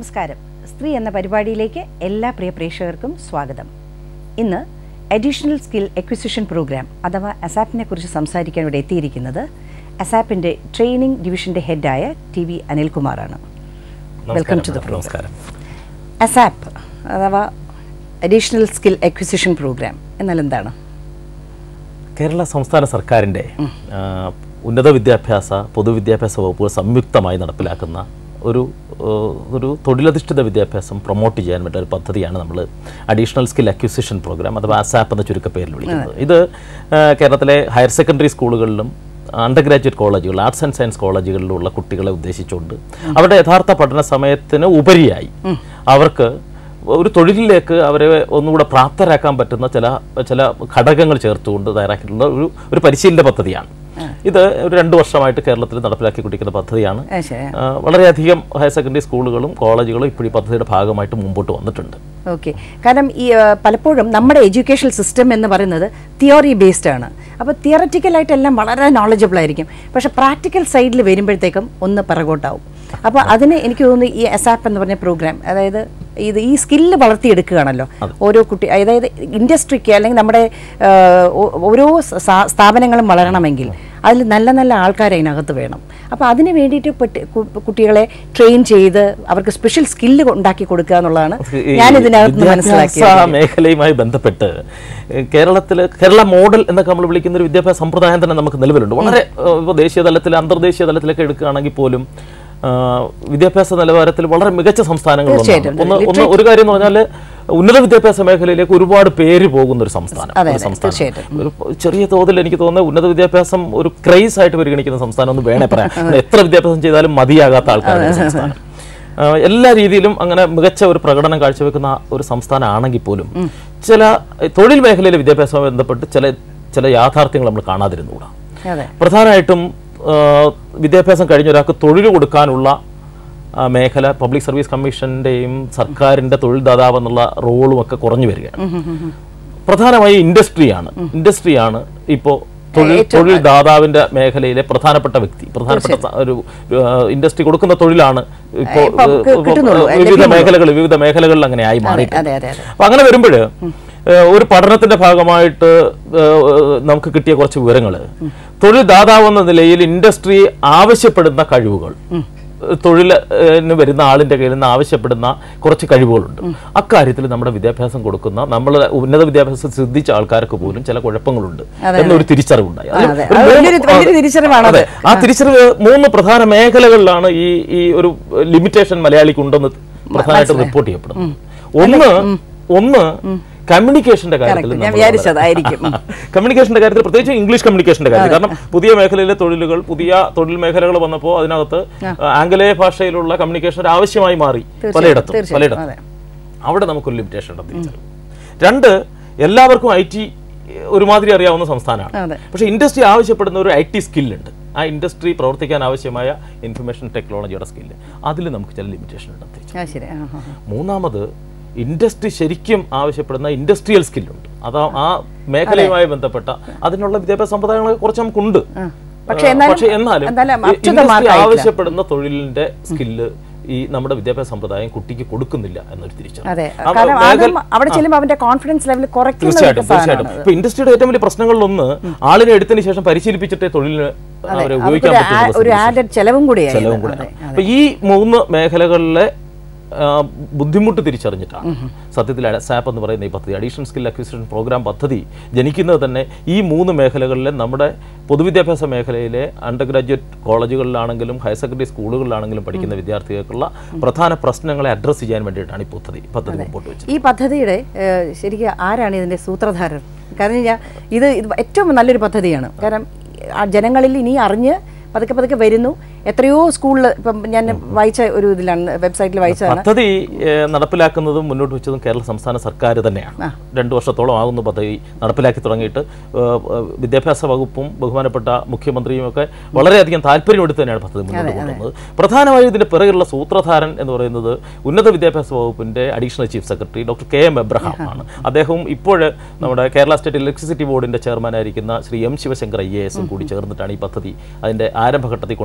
നമസ്കാരം സ്ത്രീ എന്ന പരിപാടിയിലേക്ക് എല്ലാ പ്രിയ പ്രേക്ഷകർക്കും സ്വാഗതം ഇന്ന് അഡീഷണൽ സ്കിൽ എക്വിസിഷൻ പ്രോഗ്രാം അഥവാ അസാപ്പിനെ കുറിച്ച് സംസാരിക്കാൻ ഇവിടെ എത്തിയിരിക്കുന്നത് അസാപ്പിൻ്റെ ട്രെയിനിങ് ഡിവിഷൻ്റെ ഹെഡായ ടി വി അനിൽകുമാറാണ് വെൽക്കം ടു ദ പ്രോഗ്രാം നമസ്കാരം അസാപ്പ് അഥവാ അഡീഷണൽ സ്കിൽ എക്വിസിഷൻ പ്രോഗ്രാം എന്നാൽ എന്താണ് കേരള സംസ്ഥാന സർക്കാരിൻ്റെ ആ, ഉന്നത വിദ്യാഭ്യാസ പൊതുവിദ്യാഭ്യാസ വകുപ്പുകൾ സംയുക്തമായി നടപ്പിലാക്കുന്ന ഒരു ആ, ഒരു തൊഴിലധിഷ്ഠിത വിദ്യാഭ്യാസം പ്രൊമോട്ട് ചെയ്യാൻ വേണ്ട ഒരു പദ്ധതിയാണ് നമ്മൾ അഡീഷണൽ സ്കിൽ അക്വിസിഷൻ പ്രോഗ്രാം അഥവാ അസാപ്പ് എന്ന ചുരുക്കപ്പേരിൽ വിളിക്കുന്നത് ഇത് ആ, കേരളത്തിലെ ഹയർ സെക്കൻഡറി സ്കൂളുകളിലും അണ്ടർ ഗ്രാജുവേറ്റ് കോളേജുകൾ ആർട്സ് ആൻഡ് സയൻസ് കോളേജുകളിലുള്ള കുട്ടികളെ ഉദ്ദേശിച്ചുകൊണ്ട് അവരുടെ യഥാർത്ഥ പഠന സമയത്തിന് ഉപരിയായി അവർക്ക് ഒരു തൊഴിലിലേക്ക് അവരെ ഒന്നുകൂടെ പ്രാപ്തരാക്കാൻ പറ്റുന്ന ചില ചില ഘടകങ്ങൾ ചേർത്തുകൊണ്ട് തയ്യാറാക്കിയിട്ടുള്ള ഒരു ഒരു പരിശീലന പദ്ധതിയാണ് ഇത് ഒരു രണ്ട് വർഷമായിട്ട് കേരളത്തിൽ നടപ്പിലാക്കിക്കൊണ്ടിരിക്കുന്ന പദ്ധതിയാണ് ആ, ശരി ആ, വളരെയധികം ഹയർ സെക്കൻഡറി സ്കൂളുകളും കോളേജുകളും ഇപ്പോൾ ഈ പദ്ധതിയുടെ ഭാഗമായിട്ട് മുമ്പോട്ട് വന്നിട്ടുണ്ട് ഓക്കെ കാരണം ഈ ആ, പലപ്പോഴും നമ്മുടെ എഡ്യൂക്കേഷൻ സിസ്റ്റം എന്ന് പറയുന്നത് തിയറി ബേസ്ഡ് ആണ് അപ്പോൾ തിയററ്റിക്കലായിട്ടെല്ലാം വളരെ നോളജബിൾ ആയിരിക്കും പക്ഷെ പ്രാക്ടിക്കൽ സൈഡിൽ വരുമ്പോഴത്തേക്കും ഒന്ന് പിറകോട്ടാവും അപ്പോൾ അതിന് എനിക്ക് തോന്നുന്നു ഈ എസാപ്പ് എന്ന് പറഞ്ഞ പ്രോഗ്രാം അതായത് ഇത് ഈ സ്കില്ല് വളർത്തിയെടുക്കുകയാണല്ലോ ഓരോ കുട്ടി അതായത് ഇൻഡസ്ട്രിക്ക് അല്ലെങ്കിൽ നമ്മുടെ ആ, ഓ- ഓരോ സ്ഥാ- സ്ഥാപനങ്ങളും വളരണമെങ്കിൽ അതിൽ നല്ല നല്ല ആൾക്കാർ അതിനകത്ത് വേണം അപ്പോൾ അതിന് വേണ്ടിയിട്ട് പെട്ട് കു- കുട്ടികളെ ട്രെയിൻ ചെയ്ത് അവർക്ക് സ്പെഷ്യൽ സ്കില്ല് ഉണ്ടാക്കി കൊടുക്കുക എന്നുള്ളതാണ് ഈ ഞാൻ ഇതിനകത്ത് വിദ്യാഭ്യാസ മനസ്സിലാക്കിയത് മേഖലയുമായി ബന്ധപ്പെട്ട് കേരളത്തിൽ കേരള മോഡൽ എന്നൊക്കെ നമ്മൾ വിളിക്കുന്ന ഒരു വിദ്യാഭ്യാസ സമ്പ്രദായം തന്നെ നമുക്ക് നിലവിലുണ്ട് വളരെ ഏഹ്, ഇപ്പോൾ ദേശീയ തലത്തിൽ അന്തർദേശീയ തലത്തിലൊക്കെ എടുക്കുകയാണെങ്കിൽ പോലും ആ, വിദ്യാഭ്യാസ നിലവാരത്തിൽ വളരെ മികച്ച സംസ്ഥാനങ്ങൾ തീർച്ചയായിട്ടും. ഒന്ന് ഒന്ന് ഒരു കാര്യം എന്ന് പറഞ്ഞാൽ ഉന്നത വിദ്യാഭ്യാസ മേഖലയിലേക്ക് ഒരുപാട് പേര് പോകുന്ന ഒരു സംസ്ഥാനം അതെ, ഒരു അതെ, സംസ്ഥാനം തീർച്ചയായിട്ടും. ഒരു ചെറിയ തോതിൽ എനിക്ക് തോന്നുന്നത് ഉന്നത വിദ്യാഭ്യാസം ഒരു ക്രൈസ് ആയിട്ട് പരിഗണിക്കുന്ന സംസ്ഥാനം എന്ന് വേണേ പറയാം എത്ര വിദ്യാഭ്യാസം ചെയ്താലും മതിയാകാത്ത ആൾക്കാരുടെ ഒരു സംസ്ഥാനം ആ, എല്ലാ രീതിയിലും അങ്ങനെ മികച്ച ഒരു പ്രകടനം കാഴ്ചവെക്കുന്ന ഒരു സംസ്ഥാനമാണെങ്കിൽ പോലും ചില തൊഴിൽ മേഖലയിലെ വിദ്യാഭ്യാസവുമായി ബന്ധപ്പെട്ട് ചില ചില യാഥാർത്ഥ്യങ്ങൾ നമ്മൾ കാണാതിരുന്നുകൂടാ അതെ പ്രധാനമായിട്ടും ആ, വിദ്യാഭ്യാസം കഴിഞ്ഞ ഒരാൾക്ക് തൊഴിൽ കൊടുക്കാനുള്ള ആ, മേഖല പബ്ലിക് സർവീസ് കമ്മീഷന്റെയും സർക്കാരിന്റെ തൊഴിൽ ദാതാവ് എന്നുള്ള റോളും ഒക്കെ കുറഞ്ഞു വരികയാണ് പ്രധാനമായി ഇൻഡസ്ട്രിയാണ് ഇൻഡസ്ട്രിയാണ് ഇപ്പോൾ തൊഴിൽ തൊഴിൽ ദാതാവിന്റെ മേഖലയിലെ പ്രധാനപ്പെട്ട വ്യക്തി പ്രധാനപ്പെട്ട സ- ഒരു ഇൻഡസ്ട്രി കൊടുക്കുന്ന തൊഴിലാണ് ഇപ്പോൾ ഇപ്പൊ ക- കിട്ടുന്നുള്ളൂ, വിവിധ മേഖലകൾ വിവിധ മേഖലകളിൽ അങ്ങനെ ആയി മാറി അതെ അതെ അതെ അപ്പൊ അങ്ങനെ വരുമ്പോൾ ഒരു പഠനത്തിന്റെ ഭാഗമായിട്ട് ഏഹ്, നമുക്ക് കിട്ടിയ കുറച്ച് വിവരങ്ങൾ തൊഴിൽ ദാതാവ് എന്ന നിലയിൽ ഇൻഡസ്ട്രി ആവശ്യപ്പെടുന്ന കഴിവുകൾ തൊഴിലിന് വരുന്ന ആളിന്റെ കയ്യിൽ നിന്ന് ആവശ്യപ്പെടുന്ന കുറച്ച് കഴിവുകളുണ്ട് അക്കാര്യത്തിൽ നമ്മുടെ വിദ്യാഭ്യാസം കൊടുക്കുന്ന നമ്മൾ ഉന്നത വിദ്യാഭ്യാസം സിദ്ധിച്ച ആൾക്കാർക്ക് പോലും ചില കുഴപ്പങ്ങളുണ്ട് എന്നൊരു തിരിച്ചറിവുണ്ടായി അതിൽ അതെ. ഒരു അത് മൂന്ന് വലിയൊരു- വലിയൊരു തിരിച്ചറിവാണത്. അതെ. ആ തിരിച്ചറിവ് മൂന്ന് പ്രധാന മേഖലകളിലാണ് ഈ ഈ ഒരു ലിമിറ്റേഷൻ മലയാളിക്ക് ഉണ്ടെന്ന് പ്രധാനമായിട്ട് റിപ്പോർട്ട് ചെയ്യപ്പെടുന്നു ഒന്ന് ഒന്ന് കമ്മ്യൂണിക്കേഷന്റെ കാര്യത്തിൽ ഞാൻ നമ്മൾ വിചാരിച്ചതായിരിക്കും. വളരെ- കമ്മ്യൂണിക്കേഷന്റെ കാര്യത്തിൽ പ്രത്യേകിച്ച് ഇംഗ്ലീഷ് കമ്മ്യൂണിക്കേഷന്റെ കാര്യത്തിൽ കാരണം പുതിയ മേഖലയിലെ തൊഴിലുകൾ പുതിയ തൊഴിൽ മേഖലകൾ വന്നപ്പോൾ അതിനകത്ത് ആംഗലേയ ഭാഷയിലുള്ള കമ്മ്യൂണിക്കേഷൻ ഒരു ആവശ്യമായി മാറി പലയിടത്തും തീർച്ചയായും, പലയിടത്തും അതെ. അവിടെ നമുക്കൊരു ലിമിറ്റേഷൻ ഉണ്ട് തിരിച്ചറിവ് രണ്ട് എല്ലാവർക്കും ഐ ടി ഒരുമാതിരി അറിയാവുന്ന സംസ്ഥാനമാണ് അതെ. പക്ഷേ ഇൻഡസ്ട്രി ആവശ്യപ്പെടുന്ന ഒരു ഐ ടി സ്കില്ലുണ്ട് ആ ഇൻഡസ്ട്രി പ്രവർത്തിക്കാൻ ആവശ്യമായ ഇൻഫർമേഷൻ ടെക്നോളജിയുടെ സ്കില്ല് അതിൽ നമുക്ക് ചില ലിമിറ്റേഷൻ ഉണ്ട് തിരിച്ച് ആ ശരി ആ, ആ, ആ. മൂന്നാമത് ഇൻഡസ്ട്രി ശരിക്കും ആവശ്യപ്പെടുന്ന ഇൻഡസ്ട്രിയൽ സ്കില്ലുണ്ട് അത് ആ മേഖലയുമായി ബന്ധപ്പെട്ട അതിനുള്ള വിദ്യാഭ്യാസ സമ്പ്രദായങ്ങളെ കുറച്ച് നമുക്കുണ്ട് പക്ഷേ എന്നാലും- പക്ഷേ എന്നാലും എന്നാലും ഈ up to the industry mark ആയിട്ടില്ല. ആവശ്യപ്പെടുന്ന തൊഴിലിന്റെ സ്കില്ല് ഈ നമ്മുടെ വിദ്യാഭ്യാസ സമ്പ്രദായം കുട്ടിക്ക് കൊടുക്കുന്നില്ല എന്നൊരു തിരിച്ചറിവ് അതെ ആ കാരണം മേഖല- ആദ്യം അവിടെ ചെല്ലുമ്പോൾ അവന്റെ കോൺഫിഡൻസ് ലെവൽ കുറയ്ക്കുന്ന ഒരു തീർച്ചയായിട്ടും തീർച്ചയായിട്ടും സാധനമാണ് ഇപ്പൊ ഇൻഡസ്ട്രിയുടെ ഏറ്റവും വലിയ പ്രശ്നങ്ങളിലൊന്ന് ആളിനെ എടുത്തതിന് ശേഷം പരിശീലിപ്പിച്ചിട്ടേ തൊഴിലിന് അവരെ ഉപയോഗിക്കാൻ അവർക്കൊരു ആ- പറ്റുന്ന ഒരു ആഡഡ് ചെലവും കൂടിയായി ചെലവും കൂടെ അപ്പൊ ഈ മൂന്ന് മേഖലകളിലെ ആ, ബുദ്ധിമുട്ട് തിരിച്ചറിഞ്ഞിട്ടാണ് സത്യത്തിൽ സാപ്പ് എന്ന് പറയുന്ന ഈ പദ്ധതി അഡീഷണൽ സ്കിൽ അക്വിസിഷൻ പ്രോഗ്രാം പദ്ധതി ജനിക്കുന്നത് തന്നെ ഈ മൂന്ന് മേഖലകളിലെ നമ്മുടെ പൊതുവിദ്യാഭ്യാസ മേഖലയിലെ അണ്ടർ ഗ്രാജുവേറ്റ് കോളേജുകളിലാണെങ്കിലും ഹയർ സെക്കൻഡറി സ്കൂളുകളിലാണെങ്കിലും പഠിക്കുന്ന വിദ്യാർത്ഥികൾക്കുള്ള പ്രധാന പ്രശ്നങ്ങളെ അഡ്രസ്സ് ചെയ്യാൻ വേണ്ടിയിട്ടാണ് ഈ പദ്ധതി പദ്ധതി മുമ്പോട്ട് വെച്ചത് ഈ പദ്ധതിയുടെ ഏഹ്, ശരിക്കും ആരാണ് ഇതിന്റെ സൂത്രധാരൻ കാരണം ഞാൻ ഇത് ഇത് ഏറ്റവും നല്ലൊരു പദ്ധതിയാണ് കാരണം ആ ജനങ്ങളിൽ ഇനി അറിഞ്ഞ് പതുക്കെ പതുക്കെ വരുന്നു എത്രയോ സ്കൂളിൽ ഇപ്പം ഞാൻ വായിച്ച ഒരു ഇതിലാണ് വെബ്സൈറ്റിൽ വായിച്ചതാണ് പദ്ധതി ഏഹ്, നടപ്പിലാക്കുന്നതും മുന്നോട്ട് വെച്ചതും കേരള സംസ്ഥാന സർക്കാർ തന്നെയാണ് രണ്ടു വർഷത്തോളം ആകുന്ന പദ്ധതി നടപ്പിലാക്കി തുടങ്ങിയിട്ട് ഏഹ്, ഏഹ്, വിദ്യാഭ്യാസ വകുപ്പും ബഹുമാനപ്പെട്ട മുഖ്യമന്ത്രിയും ഒക്കെ വളരെയധികം താല്പര്യമെടുത്ത് തന്നെയാണ് പദ്ധതി മുന്നോട്ട് കൊണ്ടുവന്നത് പ്രധാനമായും ഇതിന്റെ പിറകിലുള്ള സൂത്രധാരൻ എന്ന് പറയുന്നത് ഉന്നത വിദ്യാഭ്യാസ വകുപ്പിന്റെ additional chief secretary doctor K M Abraham ആണ് അദ്ദേഹം ഇപ്പോൾ നമ്മുടെ കേരള സ്റ്റേറ്റ് ഇലക്ട്രിസിറ്റി ബോർഡിന്റെ ചെയർമാനായിരിക്കുന്ന Shri M Sivasankar I A എസും കൂടി ചേർന്നിട്ടാണ് ഈ പദ്ധതി അതിന്റെ ആരംഭഘട്ടത്തിൽ കൊണ്ടുവരുന്നത്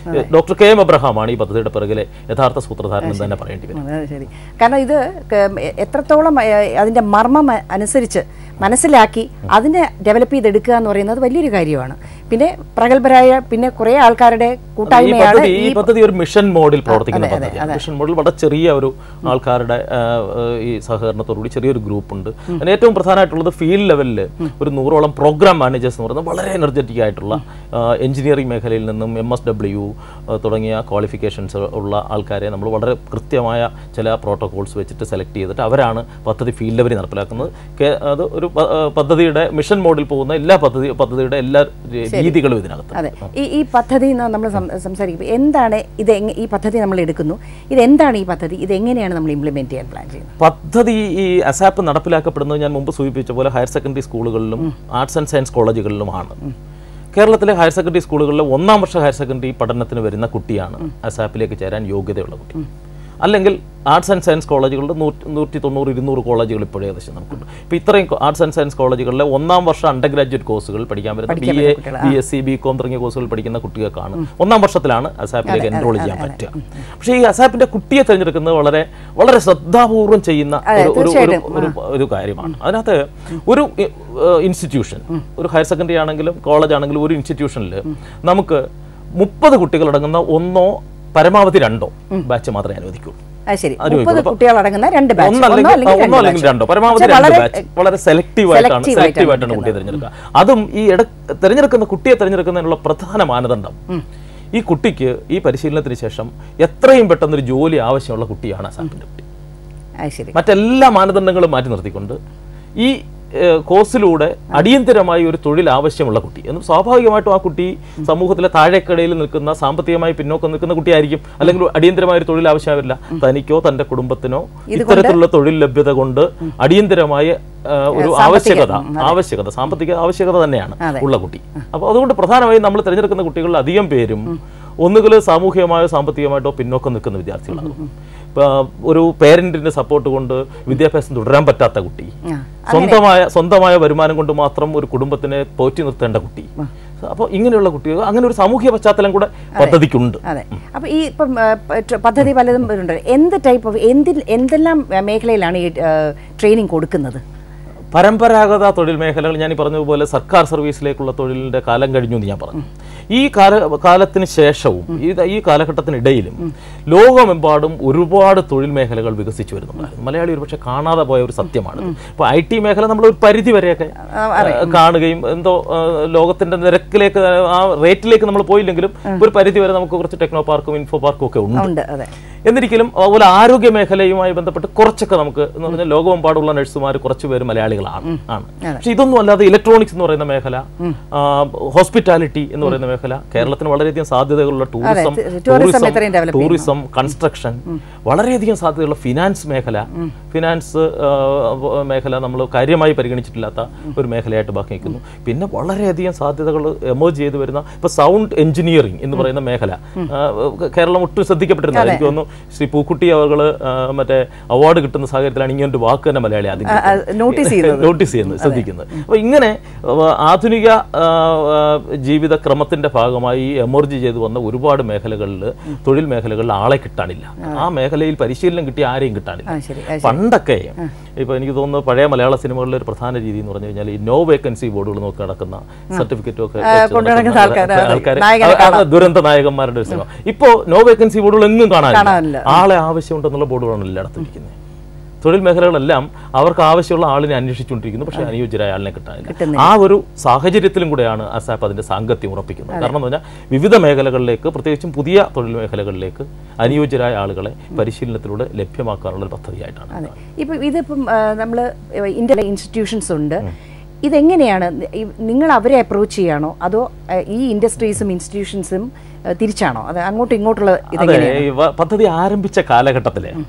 ഡോക്ടർ കെ എം എബ്രഹാമാണ് ഈ പദ്ധതിയുടെ പിറകിലെ യഥാർത്ഥ സൂത്രധാരൻ എന്ന് തന്നെ പറയേണ്ടി വരും അത് ശരി കാരണം ഇത് ക- എത്രത്തോളം ഏ, അതിന്റെ മർമ്മം അ- അനുസരിച്ച് മനസ്സിലാക്കി അതിനെ ഡെവലപ്പ് ചെയ്തെടുക്കുക എന്ന് പറയുന്നത് വലിയൊരു കാര്യമാണ് പിന്നെ പ്രഗത്ഭരായ പിന്നെ കുറേ ആൾക്കാരുടെ ഈ കൂട്ടായ്മയാണ് പദ്ധതി ഈ ഈ പദ്ധതി ഒരു മിഷൻ മോഡിൽ പ്രവർത്തിക്കുന്ന പദ്ധതിയാണ് മിഷൻ മോഡിൽ വളരെ ചെറിയ ഒരു ആൾക്കാരുടെ ആ, ആ, ഈ സഹകരണത്തോടുകൂടി ചെറിയൊരു ഗ്രൂപ്പ് ഉണ്ട് അതിന് ഏറ്റവും പ്രധാനമായിട്ടുള്ളത് ഫീൽഡ് ലെവലിൽ ഒരു നൂറോളം പ്രോഗ്രാം മാനേജേഴ്സ് എന്ന് പറയുന്നത് വളരെ എനർജറ്റിക് ആയിട്ടുള്ള എഞ്ചിനീയറിംഗ് മേഖലയിൽ നിന്നും എം എസ് ഡബ്ല്യു തുടങ്ങിയ ക്വാളിഫിക്കേഷൻസ് ഉള്ള ആൾക്കാരെ നമ്മൾ വളരെ കൃത്യമായ ചില പ്രോട്ടോകോൾസ് വെച്ചിട്ട് സെലക്ട് ചെയ്തിട്ട് അവരാണ് പദ്ധതി ഫീൽഡ് ലെവലിൽ നടപ്പിലാക്കുന്നത് കേ- അത് ഒരു പ- ആ, പദ്ധതിയുടെ മിഷൻ മോഡിൽ പോകുന്ന എല്ലാ പദ്ധതി പദ്ധതിയുടെ എല്ലാ രീതികളും ഇതിനകത്ത് അതെ ഈ ഈ പദ്ധതി നമ്മൾ സംസാരിക്കുമ്പോൾ എന്താണ് ഇത് എങ്ങ- ഈ പദ്ധതി നമ്മൾ എടുക്കുന്നു ഇത് എന്താണ് ഈ പദ്ധതി ഇത് എങ്ങനെയാണ് നമ്മൾ ഇംപ്ലിമെന്റ് ചെയ്യാൻ പ്ലാൻ ചെയ്യുന്നത് പദ്ധതി ഈ അസാപ്പ് നടപ്പിലാക്കപ്പെടുന്നത് ഞാൻ മുമ്പ് സൂചിപ്പിച്ച പോലെ ഹയർ സെക്കൻഡറി സ്കൂളുകളിലും ആർട്സ് ആൻഡ് സയൻസ് കോളേജുകളിലുമാണ് കേരളത്തിലെ ഹയർ സെക്കൻഡറി സ്കൂളുകളിലെ ഒന്നാം വർഷ ഹയർ സെക്കൻഡറി പഠനത്തിന് വരുന്ന കുട്ടിയാണ് അസാപ്പിലേക്ക് ചേരാൻ യോഗ്യതയുള്ള കുട്ടി അല്ലെങ്കിൽ ആർട്സ് ആൻഡ് സയൻസ് കോളേജുകളുടെ നൂറ്റി നൂറ്റി തൊണ്ണൂറ് ഇരുന്നൂറ് കോളേജുകൾ ഇപ്പോഴും ഏകദേശം നമുക്കുണ്ട് ഇപ്പോൾ ഇത്രയും ആർട്സ് ആൻഡ് സയൻസ് കോളേജുകളിലെ ഒന്നാം വർഷ അണ്ടർ ഗ്രാജുവേറ്റ് കോഴ്സുകൾ പഠിക്കാൻ വരുന്ന B A B S C B com തുടങ്ങിയ കോഴ്സുകൾ പഠിക്കുന്ന കുട്ടികൾക്കാണ് ഒന്നാം വർഷത്തിലാണ് അസാപ്പിലേക്ക് എൻറോൾ ചെയ്യാൻ പറ്റുക പക്ഷേ ഈ അസാപ്പിന്റെ കുട്ടിയെ തിരഞ്ഞെടുക്കുന്നത് വളരെ വളരെ ശ്രദ്ധാപൂർവം ചെയ്യുന്ന ഒരു- ഒരു ഒരു ഒരു ഒരു കാര്യമാണ് അതിനകത്ത് ഒരു ഇൻസ്റ്റിറ്റ്യൂഷൻ ഒരു ഹയർ സെക്കൻഡറി ആണെങ്കിലും കോളേജ് ആണെങ്കിലും ഒരു ഇൻസ്റ്റിറ്റ്യൂഷനിൽ നമുക്ക് മുപ്പത് കുട്ടികളടങ്ങുന്ന ഒന്നോ പരമാവധി രണ്ടോ ബാച്ച് മാത്രമേ അനുവദിക്കൂ അത് ശരി അനുവദിക്കും. മുപ്പത് അപ്പൊ കുട്ടികളടങ്ങുന്ന രണ്ട് ബാച്ച് ഒന്നല്ലെങ്കിൽ ഒന്നോ അല്ലെങ്കിൽ രണ്ടോ പരമാവധി രണ്ട് വളരെ ബാച്ച് വളരെ സെലക്റ്റീവ് ആയിട്ടാണ് selective സെലക്റ്റീവ് ആയിട്ടാണ് ആയിട്ടാണ് കുട്ടിയെ തിരഞ്ഞെടുക്കുക അതും ഈ ഇട തിരഞ്ഞെടുക്കുന്ന കുട്ടിയെ തിരഞ്ഞെടുക്കുന്നതിനുള്ള പ്രധാന മാനദണ്ഡം ഈ കുട്ടിക്ക് ഈ പരിശീലനത്തിന് ശേഷം എത്രയും പെട്ടെന്ന് ഒരു ജോലി ആവശ്യമുള്ള കുട്ടിയാണ് അസാപ്പിന്റെ കുട്ടി അത് ശരി മറ്റെല്ലാ മാനദണ്ഡങ്ങളും മാറ്റി നിർത്തിക്കൊണ്ട് ഈ ഏഹ്, കോഴ്സിലൂടെ അടിയന്തരമായി ഒരു തൊഴിൽ ആവശ്യമുള്ള കുട്ടി എന്ന് സ്വാഭാവികമായിട്ടും ആ കുട്ടി സമൂഹത്തിലെ താഴേക്കടയിൽ നിൽക്കുന്ന സാമ്പത്തികമായി പിന്നോക്കം നിൽക്കുന്ന കുട്ടിയായിരിക്കും അല്ലെങ്കിൽ അടിയന്തരമായ ഒരു തൊഴിൽ ആവശ്യമാവില്ല തനിക്കോ തന്റെ കുടുംബത്തിനോ ഇത്തരത്തിലുള്ള തൊഴിൽ ലഭ്യത കൊണ്ട് അടിയന്തരമായ ഏഹ്, ഒരു ആവശ്യകത ആവശ്യകത സാമ്പത്തിക ആവശ്യകത തന്നെയാണ് ഉള്ള കുട്ടി അപ്പോൾ അതുകൊണ്ട് പ്രധാനമായും നമ്മൾ തിരഞ്ഞെടുക്കുന്ന കുട്ടികളിൽ അധികം പേരും ഒന്നുകിൽ സാമൂഹികമായോ സാമ്പത്തികമായിട്ടോ പിന്നോക്കം നിൽക്കുന്ന വിദ്യാർത്ഥികളാകും ഇപ്പൊ ഒരു പേരന്റിന്റെ സപ്പോർട്ട് കൊണ്ട് വിദ്യാഭ്യാസം തുടരാൻ പറ്റാത്ത കുട്ടി ആ, സ്വന്തമായ സ്വന്തമായ വരുമാനം കൊണ്ട് മാത്രം ഒരു കുടുംബത്തിനെ പോറ്റി നിർത്തേണ്ട കുട്ടി അപ്പോൾ ഇങ്ങനെയുള്ള കുട്ടികൾ അങ്ങനെ ഒരു സാമൂഹിക പശ്ചാത്തലം കൂടെ പദ്ധതിക്കുണ്ട് അതെ അപ്പൊ ഈ ഇപ്പം ആ, പ- ട്ര- പദ്ധതി പലതും ഉണ്ട് എന്ത് ടൈപ്പ് ഓഫ് എന്തിൽ എന്തെല്ലാം ആ, മേഖലയിലാണ് ഈ ട്രെയിനിങ് കൊടുക്കുന്നത് പരമ്പരാഗത തൊഴിൽ മേഖലകൾ ഞാൻ ഈ പറഞ്ഞതുപോലെ സർക്കാർ സർവീസിലേക്കുള്ള തൊഴിലിന്റെ കാലം കഴിഞ്ഞു എന്ന് ഞാൻ പറഞ്ഞു ഈ കാല കാലത്തിന് ശേഷവും ഈ ഈ കാലഘട്ടത്തിനിടയിലും ലോകമെമ്പാടും ഒരുപാട് തൊഴിൽ മേഖലകൾ വികസിച്ചു വരുന്നുണ്ടായിരുന്നു മലയാളി ഒരുപക്ഷെ കാണാതെ പോയ ഒരു സത്യമാണ് ഇപ്പോൾ ഐ ടി മേഖല നമ്മൾ ഒരു പരിധി വരെയൊക്കെ ഏഹ്, കാണുകയും എന്തോ ഏഹ്, ലോകത്തിന്റെ നിരക്കിലേക്ക് ആ റേറ്റിലേക്ക് നമ്മൾ പോയില്ലെങ്കിലും ഒരു പരിധി വരെ നമുക്ക് കുറച്ച് ടെക്നോ പാർക്കും ഇൻഫോ പാർക്കും ഒക്കെ ഉണ്ട് ഉണ്ട് അതെ എന്നിരിക്കലും അതുപോലെ ആരോഗ്യ മേഖലയുമായി ബന്ധപ്പെട്ട് കുറച്ചൊക്കെ നമുക്ക് എന്ന് പറഞ്ഞാൽ ലോകമെമ്പാടുള്ള നഴ്സുമാർ കുറച്ച് പേര് മലയാളികളാണ് ആണ് പക്ഷെ ഇതൊന്നും അല്ലാതെ ഇലക്ട്രോണിക്സ് എന്ന് പറയുന്ന മേഖല ഹോസ്പിറ്റാലിറ്റി എന്ന് പറയുന്ന മേഖല കേരളത്തിന് വളരെയധികം സാധ്യതകളുള്ള ടൂറിസം tourism ഇത്രയും develop ടൂറിസം കൺസ്ട്രക്ഷൻ വളരെയധികം സാധ്യതയുള്ള ഫിനാൻസ് മേഖല ഫിനാൻസ് ആ, മേഖല നമ്മൾ കാര്യമായി പരിഗണിച്ചിട്ടില്ലാത്ത ഒരു മേഖലയായിട്ട് ബാക്കി നിൽക്കുന്നു പിന്നെ വളരെയധികം സാധ്യതകൾ എമേർജ് ചെയ്ത് വരുന്ന ഇപ്പൊ സൗണ്ട് എഞ്ചിനീയറിംഗ് എന്ന് പറയുന്ന മേഖല ആ, കേരളം ഒട്ടും ശ്രദ്ധിക്കപ്പെട്ടിരുന്നില്ല എനിക്ക് തോന്നുന്നു ശ്രീ പൂക്കുട്ടി അവർ മറ്റേ അവാർഡ് കിട്ടുന്ന സാഹചര്യത്തിലാണ് ഇങ്ങനെ ഒരു വാക്ക് തന്നെ മലയാളി ആദ്യം നോട്ടീസ് ചെയ്യുന്നത് നോട്ടീസ് ചെയ്യുന്നത് ശ്രദ്ധിക്കുന്നത് അപ്പോൾ ഇങ്ങനെ ആ, ആധുനിക ആ, ആ, ജീവിതക്രമത്തിന്റെ ഭാഗമായി എമർജ് ചെയ്തു വന്ന ഒരുപാട് മേഖലകളിൽ തൊഴിൽ മേഖലകളിൽ ആളെ കിട്ടാനില്ല ആ മേഖലയിൽ പരിശീലനം കിട്ടിയ ആരെയും കിട്ടാനില്ല ആ ശരി അത് പണ്ടൊക്കെ ഇപ്പൊ എനിക്ക് തോന്നുന്നു പഴയ മലയാള സിനിമകളിലെ ഒരു പ്രധാന രീതി എന്ന് പറഞ്ഞു കഴിഞ്ഞാൽ ഈ നോ വേക്കൻസി ബോർഡുകൾ നോക്കി നടക്കുന്ന സർട്ടിഫിക്കറ്റും ഒക്കെ വെച്ച് കൊണ്ട് നടക്കുന്ന ആൾക്കാര്, നടക്കുന്ന അതെ. ആൾക്കാര് നായകനെ അത് അത് ദുരന്ത നായകന്മാരുടെ ഒരു സിനിമ ഇപ്പോ നോ വേക്കൻസി ബോർഡുകൾ എങ്ങും കാണാനില്ല കാണാനില്ല. ആളെ ആവശ്യമുണ്ടെന്നുള്ള ബോർഡുകളാണ് എല്ലായിടത്തും ഇരിക്കുന്നത് തൊഴിൽ മേഖലകളെല്ലാം അവർക്ക് ആവശ്യമുള്ള ആളിനെ അന്വേഷിച്ചുകൊണ്ടിരിക്കുന്നു പക്ഷേ അനുയോജ്യരായ ആളിനെ കിട്ടാനില്ല ആ ഒരു സാഹചര്യത്തിലും കൂടെയാണ് അസാപ്പ് അതിന്റെ സാങ്കത്യം ഉറപ്പിക്കുന്നത് കാരണം എന്ന് പറഞ്ഞാൽ വിവിധ മേഖലകളിലേക്ക് പ്രത്യേകിച്ചും പുതിയ തൊഴിൽ മേഖലകളിലേക്ക് അനുയോജ്യരായ ആളുകളെ പരിശീലനത്തിലൂടെ ലഭ്യമാക്കാനുള്ള ഒരു പദ്ധതിയായിട്ടാണ് അതെ ഇപ്പം ഇതിപ്പം നമ്മൾ ഇന്ത്യയിലെ ഇൻസ്റ്റിറ്റ്യൂഷൻസ് ഉണ്ട് ഇതെങ്ങനെയാണ് ഈ- നിങ്ങൾ അവരെ അപ്രോച്ച് ചെയ്യാണോ അതോ ആ, ഈ ഇൻഡസ്ട്രീസും ഇൻസ്റ്റിറ്റ്യൂഷൻസും തിരിച്ചാണോ അത് അങ്ങോട്ടും ഇങ്ങോട്ടുള്ള അതെ ഇതെങ്ങനെയാണ് ഈ വ- പദ്ധതി ആരംഭിച്ച കാലഘട്ടത്തില്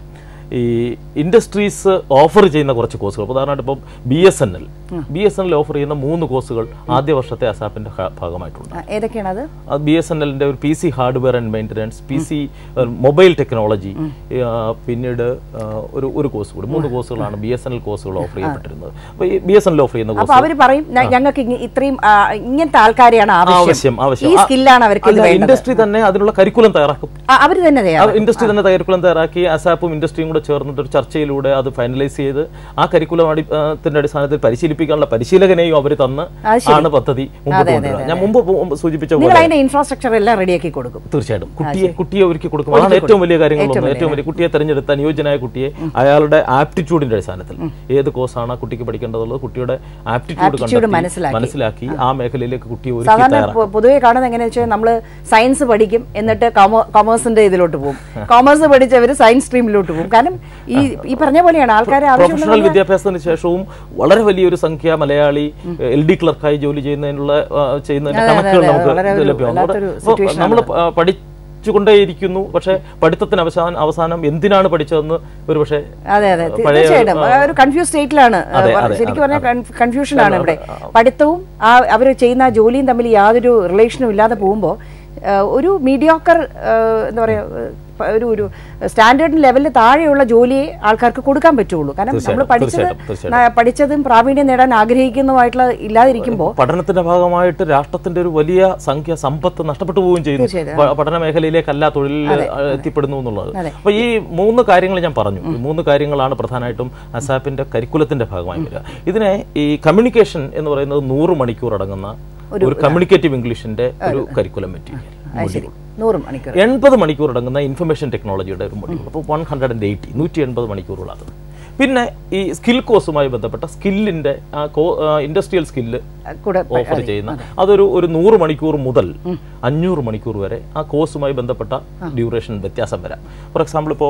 ഈ ഇൻഡസ്ട്രീസ് ഓഫർ ചെയ്യുന്ന കുറച്ച് കോഴ്സുകൾ ഉദാഹരണമായിട്ട് ഇപ്പം B S N L B S N L offer ചെയ്യുന്ന മൂന്ന് കോഴ്സുകൾ ആദ്യ വർഷത്തെ അസാപ്പിന്റെ ഭാ- ഭാഗമായിട്ടുണ്ട് ആ, ഏതൊക്കെയാണത് അത് ബി എസ് എൻ എല്ലിന്റെ ഒരു P C hardware and maintenance P C mobile technology പിന്നീട് ആ, ഒരു ഒരു കോഴ്സ് കൂടി മൂന്ന് കോഴ്സുകളാണ് ബി എസ് എൻ എൽ കോഴ്സുകൾ ഓഫർ ചെയ്യപ്പെട്ടിരുന്നത് അപ്പോൾ ഈ B S N L offer ചെയ്യുന്ന അപ്പൊ കോഴ്സ് അവര് പറയും "ഞ- ഞങ്ങൾക്ക് ഇങ്ങ- ഇത്രയും ആ, ഇങ്ങനത്തെ ആൾക്കാരെയാണ് ആവശ്യം ആവശ്യം ആവശ്യം ഈ സ്കില്ലാണ് അവർക്ക് ഇത് വേണ്ടത് ഇൻഡസ്ട്രി തന്നെ അതിനുള്ള കരിക്കുലം തയ്യാറാക്കും ആ, അവര് തന്നെ തയ്യാറാണ് ഇൻഡസ്ട്രി തന്നെ കരിക്കുലം തയ്യാറാക്കി അസാപ്പും ഇൻഡസ്ട്രിയും കൂടെ ചേർന്നിട്ട് ഒരു ചർച്ചയിലൂടെ അത് ഫൈനലൈസ് ചെയ്ത് ആ കരിക്കുലം അടിത്തിന്റെ അടിസ്ഥാനത്തിൽ പരിശീലിപ്പിക്കാനുള്ള പരിശീലകനെയും അവർ തന്ന് അത് ശരി. ആണ് പദ്ധതി മുമ്പോട്ട് കൊണ്ടുവരുന്നത് ഞാൻ മുമ്പ് മുമ്പ് സൂചിപ്പിച്ച പോലെ നിങ്ങൾ അതിന്റെ ഇൻഫ്രാസ്ട്രക്ചർ എല്ലാം റെഡിയാക്കി കൊടുക്കും തീർച്ചയായിട്ടും കുട്ടിയെ കുട്ടിയെ ഒരുക്കി കൊടുക്കും അതാണ് ഏറ്റവും വലിയ കാര്യങ്ങളൊന്നും ഏറ്റവും വലിയ കുട്ടിയെ തെരഞ്ഞെടുത്ത അനുയോജ്യനായ കുട്ടിയെ അയാളുടെ ആപ്റ്റിറ്റ്യൂഡിന്റെ അടിസ്ഥാനത്തിൽ ഏത് കോഴ്സാണ് ആ കുട്ടിക്ക് പഠിക്കേണ്ടതുള്ളത് കുട്ടിയുടെ ആപ്റ്റിറ്റ്യൂഡ് Aptitude കണ്ടെത്തി മനസ്സിലാക്കി. മനസ്സിലാക്കി ആ മേഖലയിലേക്ക് കുട്ടിയെ ഒരുക്കി സാധാരണ തയ്യാറാക്കും പൊ- പൊതുവെ കാണുന്നത് എങ്ങനെയാ വെച്ചാൽ നമ്മൾ സയൻസ് പഠിക്കും എന്നിട്ട് കൊമേഴ്സിന്റെ ഇതിലോട്ട് പോകും കൊമേഴ്സ് പഠിച്ചവർ സയൻസ് സ്ട്രീമിലോട്ട് പോകും കാരണം ഈ ഈ പറഞ്ഞ പോലെയാണ് ആൾക്കാരെ പ്രൊഫഷണൽ ആവശ്യം വിദ്യാഭ്യാസത്തിന് ശേഷവും വളരെ വലിയൊരു സംഖ്യ മലയാളി എൽ ഡി ക്ലർക്കായി ജോലി ചെയ്യുന്നതിനുള്ള ആ, ചെയ്യുന്നതിന്റെ അതെ, അതെ, കണക്കുകൾ അതെ, നമുക്ക് വളരെ ഒരു ലഭ്യമാണ് വല്ലാത്തൊരു situation നമ്മൾ പഠിച്ചുകൊണ്ടേയിരിക്കുന്നു പക്ഷെ പഠിത്തത്തിന് അവസാനം അവസാനം എന്തിനാണ് പഠിച്ചതെന്ന് ഒരു പക്ഷേ അതെ അതെ തീ- പഴയ, തീർച്ചയായിട്ടും ആ, ഒരു കൺഫ്യൂസ് സ്റ്റേറ്റിലാണ് അതെ, അതെ, ശരിക്കും അതെ, പറഞ്ഞാൽ കൺഫ്യൂഷൻ ആണ് ഇവിടെ പഠിത്തവും ആ അവർ ചെയ്യുന്ന ആ ജോലിയും തമ്മിൽ യാതൊരു റിലേഷനും ഇല്ലാതെ പോകുമ്പോൾ ഒരു മീഡിയോക്കർ എന്താ പറയുക ഒരു ഒരു സ്റ്റാൻഡേർഡ് ലെവലിൽ താഴെയുള്ള ജോലിയെ ആൾക്കാർക്ക് കൊടുക്കാൻ പറ്റുള്ളൂ കാരണം നമ്മൾ തീർച്ചയായിട്ടും, പഠിച്ചത് തീർച്ചയായിട്ടും, ന- പഠിച്ചതും പ്രാവീണ്യം നേടാൻ ആഗ്രഹിക്കുന്നതുമായിട്ടുള്ള ഇല്ലാതിരിക്കുമ്പോൾ പഠനത്തിന്റെ ഭാഗമായിട്ട് രാഷ്ട്രത്തിന്റെ ഒരു വലിയ സംഖ്യ സമ്പത്ത് നഷ്ടപ്പെട്ടു പോവുകയും ചെയ്യുന്നു തീർച്ചയായിട്ടും. പ- പഠന മേഖലയിലേക്കല്ല തൊഴിലിൽ എത്തിപ്പെടുന്നു എന്നുള്ളത് അതെ. അപ്പൊ ഈ മൂന്ന് കാര്യങ്ങൾ ഞാൻ പറഞ്ഞു ഈ മൂന്ന് കാര്യങ്ങളാണ് പ്രധാനമായിട്ടും അസാപ്പിന്റെ കരിക്കുലത്തിന്റെ ഭാഗമായി വരിക ഇതിനെ ഈ കമ്മ്യൂണിക്കേഷൻ എന്ന് പറയുന്നത് നൂറ് മണിക്കൂർ അടങ്ങുന്ന ഒരു കമ്മ്യൂണിക്കേറ്റീവ് ഇംഗ്ലീഷിന്റെ ഒരു കരിക്കുലം മെറ്റീരിയൽ അത് ശരി നൂറ് മണിക്കൂർ എൺപത് മണിക്കൂർ അടങ്ങുന്ന ഇൻഫർമേഷൻ ടെക്നോളജിയുടെ ഒരു മൊഡ്യൂൾ അപ്പോൾ വൺ ഹൺഡ്രഡ് ആൻഡ് എയ്റ്റി നൂറ്റി എൺപത് മണിക്കൂറുള്ളത് പിന്നെ ഈ സ്കിൽ കോഴ്സുമായി ബന്ധപ്പെട്ട സ്കില്ലിന്റെ ഇൻഡസ്ട്രിയൽ സ്കില്ല് കൂടെ ഓഫർ ചെയ്യുന്ന അതൊരു ഒരു നൂറ് മണിക്കൂർ മുതൽ അഞ്ഞൂറ് മണിക്കൂർ വരെ ആ കോഴ്സുമായി ബന്ധപ്പെട്ട ഡ്യൂറേഷൻ വ്യത്യാസം വരാം ഫോർ എക്സാമ്പിൾ ഇപ്പോൾ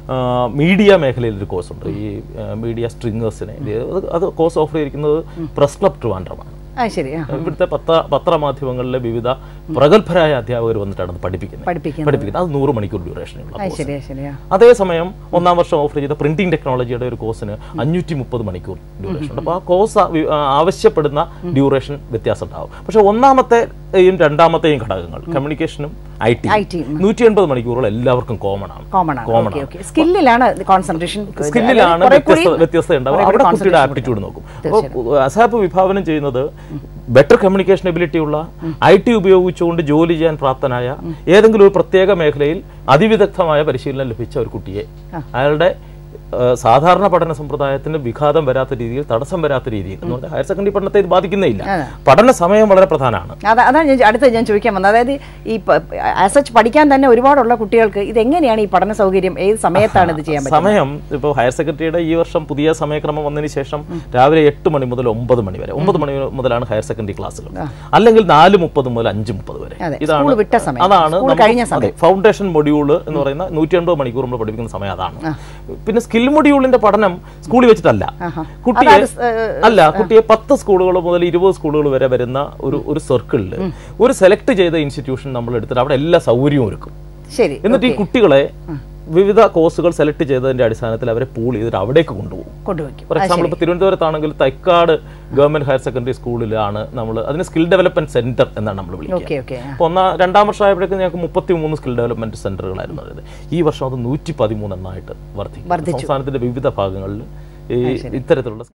മീഡിയ മേഖലയിൽ ഒരു കോഴ്സ് ഉണ്ട് ഈ മീഡിയ സ്ട്രിങ്ങേഴ്സിനെ അത് കോഴ്സ് ഓഫർ ചെയ്തിരിക്കുന്നത് പ്രസ് ക്ലബ് ട്രിവാൻഡ്രമാണ് ആ ശരി ആ ഇവിടുത്തെ പത്ര പത്രമാധ്യമങ്ങളിലെ വിവിധ പ്രഗത്ഭരായ അധ്യാപകർ വന്നിട്ടാണ് അത് പഠിപ്പിക്കുന്നത് പഠിപ്പിക്കുന്നത് പഠിപ്പിക്കുന്നത് അത് നൂറ് മണിക്കൂർ ഡ്യൂറേഷനുള്ള ആ ശരിയാ ശരിയാ അതേസമയം ഒന്നാം വർഷം ഓഫർ ചെയ്ത പ്രിന്റിംഗ് ടെക്നോളജിയുടെ ഒരു കോഴ്സിന് അഞ്ഞൂറ്റി മുപ്പത് മണിക്കൂർ ഡ്യൂറേഷൻ ഉണ്ട് അപ്പോൾ ആ കോഴ്സ് ആവശ്യപ്പെടുന്ന ഡ്യൂറേഷൻ വ്യത്യാസം ഉണ്ടാവും പക്ഷെ ഒന്നാമത്തെയും രണ്ടാമത്തെയും ഘടകങ്ങൾ കമ്മ്യൂണിക്കേഷനും ഐ ടി IT, നൂറ്റി എൺപത് മണിക്കൂറുകൾ എല്ലാവർക്കും കോമൺ ആണ് കോമൺ ആണ് Common ഓക്കെ ഓക്കെ സ്കില്ലിലാണ് കോൺസെൻട്രേഷൻ സ്കില്ലിലാണ് വ്യത്യസ്ത വ്യത്യസ്തത ഉണ്ടാവുക അവിടെ കുട്ടിയുടെ ആപ്റ്റിറ്റ്യൂഡ് നോക്കും അപ്പോൾ അസാപ്പ് വിഭാവനം ചെയ്യുന്നത് ബെറ്റർ കമ്മ്യൂണിക്കേഷൻ എബിലിറ്റി ഉള്ള ഐ ടി ഉപയോഗിച്ചുകൊണ്ട് ജോലി ചെയ്യാൻ പ്രാപ്തനായ ഏതെങ്കിലും ഒരു പ്രത്യേക മേഖലയിൽ അതിവിദഗ്ധമായ പരിശീലനം ലഭിച്ച ഒരു കുട്ടിയെ അയാളുടെ ആ, സാധാരണ പഠന സമ്പ്രദായത്തിന് വിഘാതം വരാത്ത രീതിയിൽ തടസ്സം വരാത്ത രീതിയിൽ എന്ന് പറഞ്ഞാൽ ഹയർ സെക്കൻഡറി പഠനത്തെ ഇത് ബാധിക്കുന്നേ ഇല്ല അതെ. പഠന സമയം വളരെ പ്രധാനമാണ് അതാ അതാണ് ഞാൻ അടുത്ത ഞാൻ ചോദിക്കാൻ വന്നത് അതായത് ഈ ആസച്ച് പഠിക്കാൻ തന്നെ ഒരുപാടുള്ള കുട്ടികൾക്ക് ഇത് എങ്ങനെയാണ് ഈ പഠന സൗകര്യം ഏത് സമയത്താണ് ഇത് ചെയ്യാൻ പറ്റുന്നത് സമയം ഇപ്പോൾ ഹയർ സെക്കൻഡറിയുടെ ഈ വർഷം പുതിയ സമയക്രമം വന്നതിന് ശേഷം രാവിലെ എട്ട് മണി മുതൽ ഒമ്പത് മണി വരെ ഒമ്പത് മണി മുതലാണ് ഹയർ സെക്കൻഡറി ക്ലാസ്സുകൾ അല്ലെങ്കിൽ നാല് മുപ്പത് മുതൽ അഞ്ച് മുപ്പത് വരെ അതെ, സ്കൂൾ വിട്ട സമയം. അതാണ് സ്കൂൾ നമുക്ക് കഴിഞ്ഞ അതെ, ഫൗണ്ടേഷൻ മൊഡ്യൂള് എന്ന് പറയുന്ന നൂറ്റി എൺപത് മണിക്കൂർ നമ്മൾ പഠിപ്പിക്കുന്ന സമയം അതാണ് പിന്നെ സ്കിൽ മൊഡ്യൂളിന്റെ പഠനം സ്കൂളിൽ വെച്ചിട്ടല്ല കുട്ടിയെ അതായത് സ്- ഏഹ്, അല്ല കുട്ടിയെ പത്ത് സ്കൂളുകൾ മുതൽ ഇരുപത് സ്കൂളുകൾ വരെ വരുന്ന ഒരു ഒരു സർക്കിളിൽ ഒരു സെലക്ട് ചെയ്ത ഇൻസ്റ്റിറ്റ്യൂഷൻ നമ്മൾ എടുത്തിട്ട് അവിടെ എല്ലാ സൗകര്യവും ഒരുക്കും ശരി എന്നിട്ട് ഈ കുട്ടികളെ വിവിധ കോഴ്സുകൾ സെലക്ട് ചെയ്തതിന്റെ അടിസ്ഥാനത്തിൽ അവരെ പൂൾ ചെയ്തിട്ട് അവിടേക്ക് കൊണ്ടുപോകും കൊണ്ടുവയ്ക്കും ഫോർ എക്സാമ്പിൾ ഇപ്പോൾ തിരുവനന്തപുരത്താണെങ്കിൽ തൈക്കാട് ഗവൺമെന്റ് ഹയർ സെക്കൻഡറി സ്കൂളിലാണ് നമ്മൾ അതിന് സ്കിൽ ഡെവലപ്മെന്റ് സെന്റർ എന്നാണ് നമ്മൾ വിളിക്കുക ഓക്കെ ഓക്കെ അപ്പോൾ ഒന്നാ രണ്ടാം വർഷം ആയപ്പോഴേക്കും ഞങ്ങൾക്ക് മുപ്പത്തി മൂന്ന് സ്കിൽ ഡെവലപ്മെന്റ് സെന്ററുകളായിരുന്നു അത് ഈ വർഷം അത് നൂറ്റി പതിമൂന്ന് എണ്ണമായിട്ട് വർദ്ധിക്കും സംസ്ഥാനത്തിന്റെ വിവിധ ഭാഗങ്ങളിൽ ഈ ഇത്തരത്തിലുള്ള